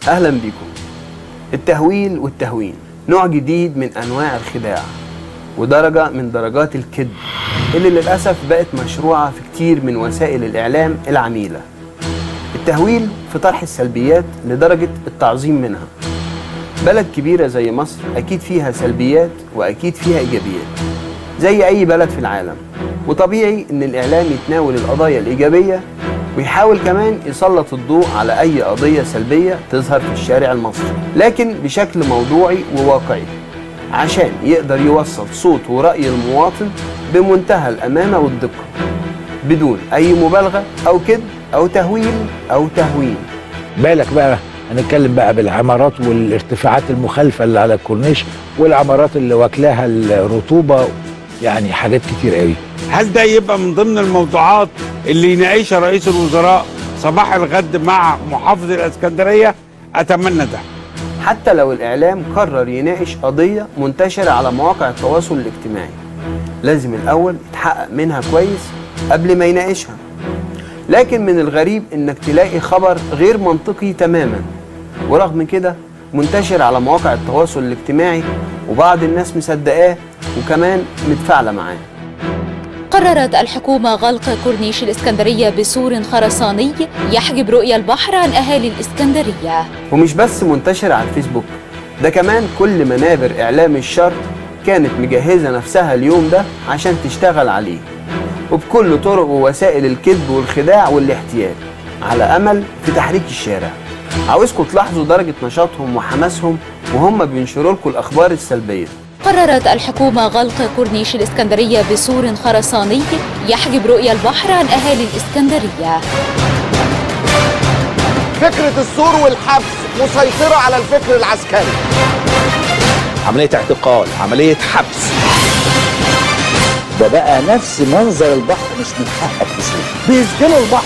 أهلا بيكم التهويل والتهوين نوع جديد من أنواع الخداع ودرجة من درجات الكذب اللي للأسف بقت مشروعة في كتير من وسائل الإعلام العميلة التهويل في طرح السلبيات لدرجة التعظيم منها بلد كبيرة زي مصر أكيد فيها سلبيات وأكيد فيها إيجابيات زي أي بلد في العالم وطبيعي إن الإعلام يتناول القضايا الإيجابية ويحاول كمان يسلط الضوء على أي قضية سلبية تظهر في الشارع المصري لكن بشكل موضوعي وواقعي عشان يقدر يوصل صوت ورأي المواطن بمنتهى الأمانة والدقة بدون أي مبالغة أو كذب أو تهويل أو تهوين بالك بقى هنتكلم بقى بالعمارات والارتفاعات المخالفه اللي على الكورنيش والعمارات اللي واكلاها الرطوبه يعني حاجات كتير قوي هل ده يبقى من ضمن الموضوعات اللي يناقشها رئيس الوزراء صباح الغد مع محافظ الاسكندريه اتمنى ده حتى لو الإعلام قرر يناقش قضية منتشرة على مواقع التواصل الاجتماعي لازم الأول يتحقق منها كويس قبل ما يناقشها لكن من الغريب إنك تلاقي خبر غير منطقي تماما ورغم كده منتشر على مواقع التواصل الاجتماعي وبعض الناس مصدقاه وكمان متفاعلة معاه قررت الحكومة غلق كورنيش الإسكندرية بسور خرساني يحجب رؤية البحر عن أهالي الإسكندرية ومش بس منتشر على الفيسبوك ده كمان كل منابر إعلام الشر كانت مجهزة نفسها اليوم ده عشان تشتغل عليه وبكل طرق ووسائل الكذب والخداع والاحتيال على أمل في تحريك الشارع عاوزكم تلاحظوا درجة نشاطهم وحماسهم وهم بينشروا لكم الأخبار السلبية قررت الحكومة غلق كورنيش الإسكندرية بسور خرساني يحجب رؤية البحر عن أهالي الإسكندرية فكرة السور والحبس مسيطرة على الفكر العسكري عملية اعتقال عملية حبس ده بقى نفس منظر البحر مش من حقك تشوفه بيسجنوا البحر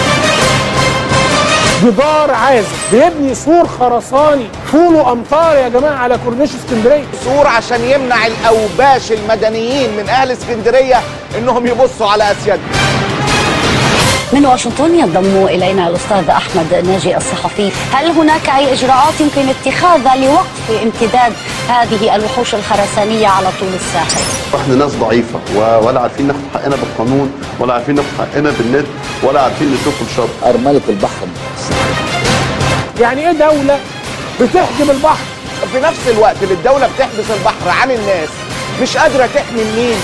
جدار عازل بيبني سور خرساني طوله امتار يا جماعه على كورنيش اسكندريه سور عشان يمنع الأوباش المدنيين من أهل اسكندرية إنهم يبصوا على أسيادهم من واشنطن ينضم الينا الاستاذ احمد ناجي الصحفي، هل هناك اي اجراءات يمكن اتخاذها لوقف امتداد هذه الوحوش الخرسانيه على طول الساحل؟ احنا ناس ضعيفه و- ولا عارفين ناخد حقنا بالقانون ولا عارفين ناخد حقنا بالنت ولا عارفين نشوف الشر ارمله البحر المتوسط يعني ايه دوله بتحجب البحر في نفس الوقت اللي الدولة بتحبس البحر عن الناس مش قادرة تحمي النيل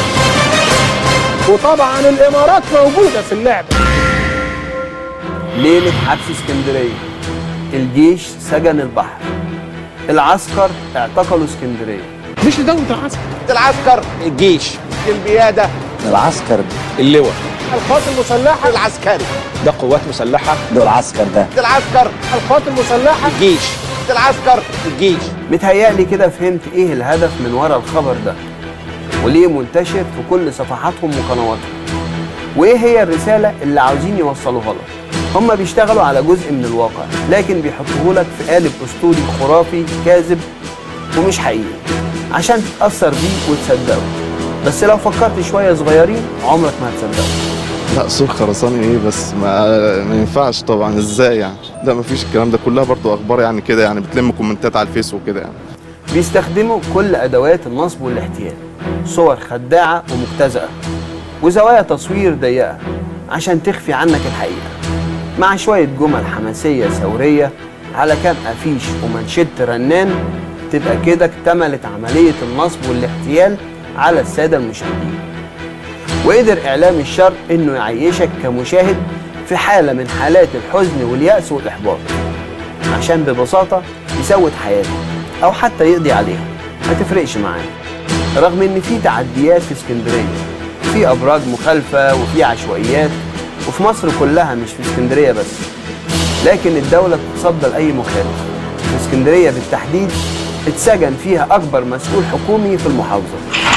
وطبعا الامارات موجوده في اللعبه ليلة حبس اسكندرية الجيش سجن البحر العسكر اعتقلوا اسكندرية مش دوله العسكر العسكر الجيش البيادة العسكر اللواء القوات المسلحه العسكري ده قوات مسلحة ده العسكر ده العسكر القوات المسلحه الجيش العسكر الجيش متهيألي كده فهمت ايه الهدف من ورا الخبر ده وليه منتشر في كل صفحاتهم وقنواتهم وايه هي الرسالة اللي عاوزين يوصلوها لك هما بيشتغلوا على جزء من الواقع لكن بيحطوه لك في قالب اسطوري خرافي كاذب ومش حقيقي عشان تتأثر بيه وتصدقه بس لو فكرت شوية صغيرين عمرك ما هتصدقه لا سور خرساني ايه بس ما, ما ينفعش طبعا ازاي يعني لا ما فيش الكلام ده كلها برضو اخبار يعني كده يعني بتلم كومنتات على الفيس وكده يعني بيستخدموا كل أدوات النصب والاحتيال صور خداعة ومبتذئة وزوايا تصوير ضيقة عشان تخفي عنك الحقيقة مع شوية جمل حماسية ثورية على كام أفيش ومنشط رنان تبقى كده اكتملت عملية النصب والاحتيال على السادة المشاهدين وقدر إعلام الشر إنه يعيشك كمشاهد في حالة من حالات الحزن واليأس والإحباط عشان ببساطة يسود حياته أو حتى يقضي عليها ما تفرقش معاه رغم إن في تعديات في اسكندرية في أبراج مخالفة وفي عشوائيات وفي مصر كلها مش في اسكندرية بس لكن الدولة بتتصدى لأي مخالف في اسكندرية بالتحديد اتسجن فيها أكبر مسؤول حكومي في المحافظة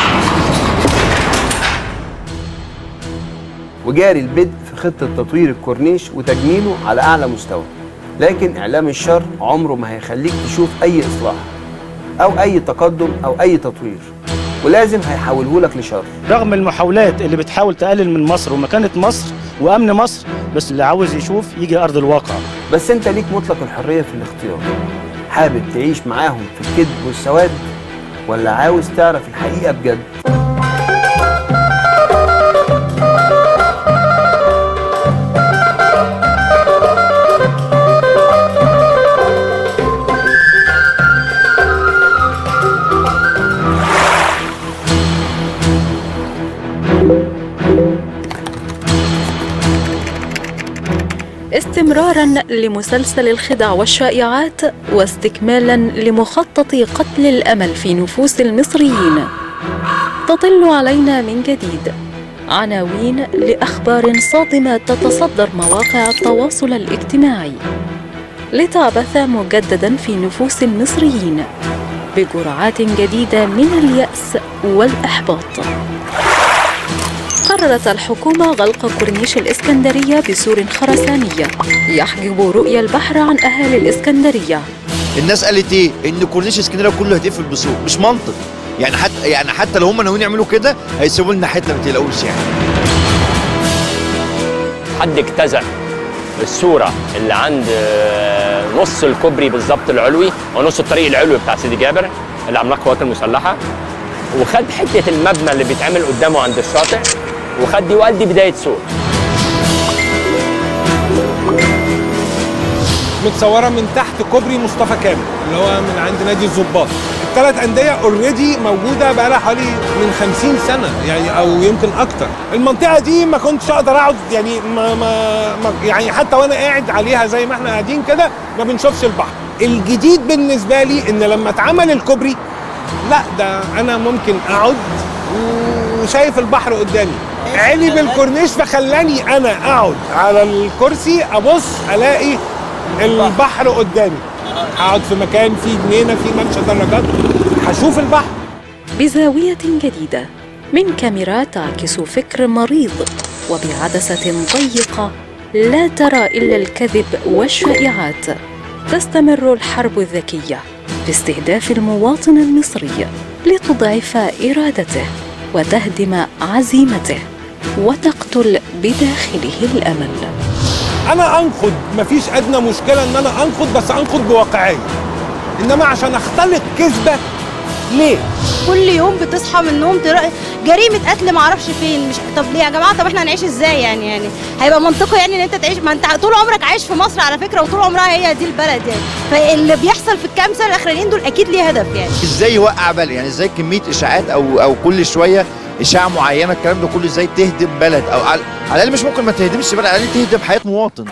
وجاري البدء في خطة تطوير الكورنيش وتجميله على أعلى مستوى لكن إعلام الشر عمره ما هيخليك تشوف أي إصلاح أو أي تقدم أو أي تطوير ولازم هيحوله لك لشر رغم المحاولات اللي بتحاول تقلل من مصر ومكانة مصر وامن مصر بس اللي عاوز يشوف يجي ارض الواقع بس انت ليك مطلق الحريه في الاختيار حابب تعيش معاهم في الكذب والسواد ولا عاوز تعرف الحقيقه بجد استمرارا لمسلسل الخدع والشائعات واستكمالا لمخطط قتل الامل في نفوس المصريين تطل علينا من جديد عناوين لاخبار صادمه تتصدر مواقع التواصل الاجتماعي لتعبث مجددا في نفوس المصريين بجرعات جديده من الياس والاحباط قررت الحكومة غلق كورنيش الإسكندرية بسور خرسانية يحجب رؤية البحر عن أهالي الإسكندرية الناس قالت ايه ان كورنيش اسكندريه كله هيتقفل بسوق مش منطق يعني حتى يعني حتى لو هم ناويين يعملوا كده هيسيبوا لنا حته ما تقلقوش يعني حد اجتزأ الصورة اللي عند آه، نص الكوبري بالظبط العلوي او نص الطريق العلوي بتاع سيدي جابر اللي عملاه القوات المسلحة وخد حتة المبنى اللي بيتعمل قدامه عند الشاطئ وخد دي وقال دي بداية سوق متصوره من تحت كوبري مصطفى كامل اللي هو من عند نادي الظباط الثلاث انديه اوريدي موجوده بقى لها حوالي من 50 سنه يعني او يمكن اكتر المنطقه دي ما كنتش اقدر اقعد يعني ما, ما, ما يعني حتى وانا قاعد عليها زي ما احنا قاعدين كده ما بنشوفش البحر الجديد بالنسبه لي ان لما اتعمل الكوبري لا ده انا ممكن اقعد وشايف البحر قدامي عيني بالكورنيش فخلاني انا اقعد على الكرسي ابص الاقي البحر قدامي اقعد في مكان فيه جنينه فيه ممشى دراجات هشوف البحر بزاوية جديدة من كاميرا تعكس فكر مريض وبعدسة ضيقة لا ترى إلا الكذب والشائعات تستمر الحرب الذكية في استهداف المواطن المصري لتضعف إرادته وتهدم عزيمته وتقتل بداخله الأمل انا انقد مفيش ادنى مشكله ان انا انقد بس انقد بواقعيه انما عشان اختلق كذبه ليه كل يوم بتصحى من النوم تلاقي جريمه قتل ما اعرفش فين مش طب ليه يا جماعه طب احنا هنعيش ازاي يعني يعني هيبقى منطقي يعني ان انت تعيش ما انت طول عمرك عايش في مصر على فكره وطول عمرها هي دي البلد يعني فاللي بيحصل في الكام سنه الاخرانيين دول اكيد ليه هدف يعني ازاي يوقع بلد يعني ازاي كميه اشاعات او او كل شويه اشاعه معينه الكلام ده كله ازاي تهدم بلد او على على الاقل مش ممكن ما تهدمش بلد على الاقل تهدم حياه مواطن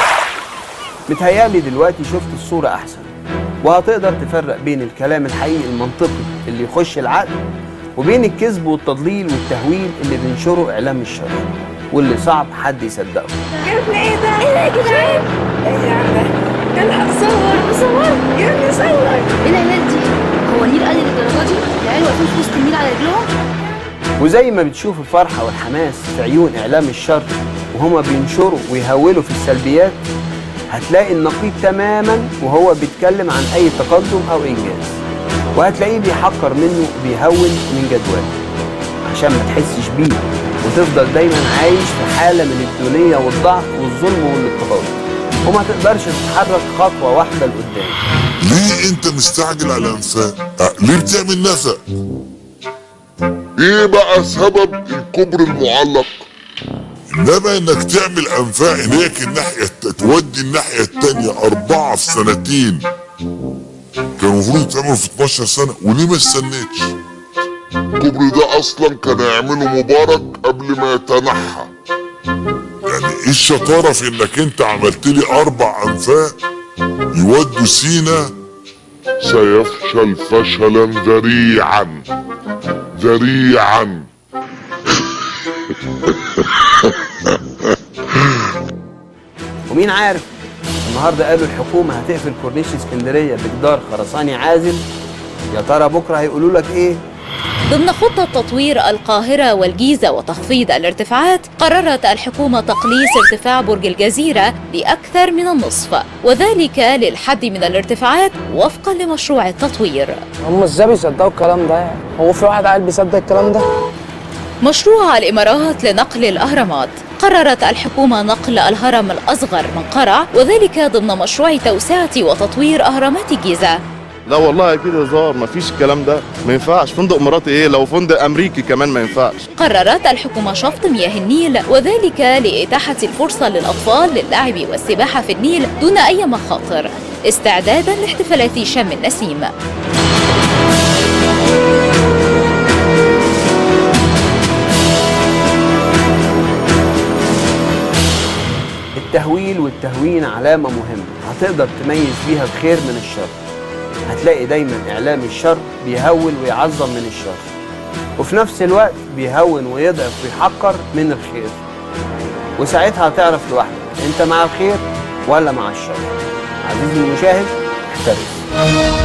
متهيألي دلوقتي شفت الصورة أحسن وهتقدر تفرق بين الكلام الحقيقي المنطقي اللي يخش العقل وبين الكذب والتضليل والتهويل اللي بينشره إعلام الشر واللي صعب حد يصدقه يا ابني ايه ده؟ ايه ده يا جدعان؟ ايه يا عم ده؟ الحق صور بصور يا ابني صور ايه العيال دي؟ هو النيل قلل للدرجه دي؟ العيال واقفين في وسط النيل على رجلهم؟ وزي ما بتشوف الفرحة والحماس في عيون إعلام الشر وهما بينشروا ويهولوا في السلبيات هتلاقي النقيض تماما وهو بيتكلم عن أي تقدم أو إنجاز وهتلاقيه بيحقر منه وبيهون من جدواه عشان ما تحسش بيه وتفضل دايما عايش في حالة من الدونية والضعف والظلم والاضطهاد وما تقدرش تتحرك خطوة واحدة لقدام ليه انت مستعجل على انفاق أه، ليه بتعمل نفق ايه بقى سبب الكبر المعلق انما انك تعمل انفاق هناك الناحية الت- تودي الناحية التانية اربعة في سنتين كان المفروض يتعملوا في 12 سنة وليه ما استنيتش الكوبري ده اصلا كان يعمله مبارك قبل ما يتنحى يعني ايه الشطارة في انك انت عملت لي اربع انفاق يودوا سينا سيفشل فشلا ذريعا ذريعا ومين عارف النهارده قالوا الحكومة هتقفل كورنيش اسكندرية بجدار خرساني عازل يا ترى بكرة هيقولوا لك ايه؟ ضمن خطة تطوير القاهرة والجيزة وتخفيض الارتفاعات قررت الحكومة تقليص ارتفاع برج الجزيرة لأكثر من النصف وذلك للحد من الارتفاعات وفقا لمشروع التطوير هم ازاي بيصدقوا الكلام ده يعني؟ هو في واحد عيل بيصدق الكلام ده؟ مشروع الإمارات لنقل الأهرامات قررت الحكومة نقل الهرم الأصغر من قرع وذلك ضمن مشروع توسعة وتطوير أهرامات الجيزة لا والله اكيد هزار مفيش الكلام ده ما ينفعش فندق اماراتي ايه لو فندق امريكي كمان ما ينفعش قررت الحكومة شفط مياه النيل وذلك لإتاحة الفرصة للأطفال للعب والسباحة في النيل دون أي مخاطر استعدادا لاحتفالات شم النسيم التهويل والتهوين علامة مهمة هتقدر تميز بيها الخير من الشر هتلاقي دايما إعلام الشر بيهول ويعظم من الشر وفي نفس الوقت بيهون ويضعف ويحقر من الخير وساعتها هتعرف لوحدك انت مع الخير ولا مع الشر عزيزي المشاهد احترس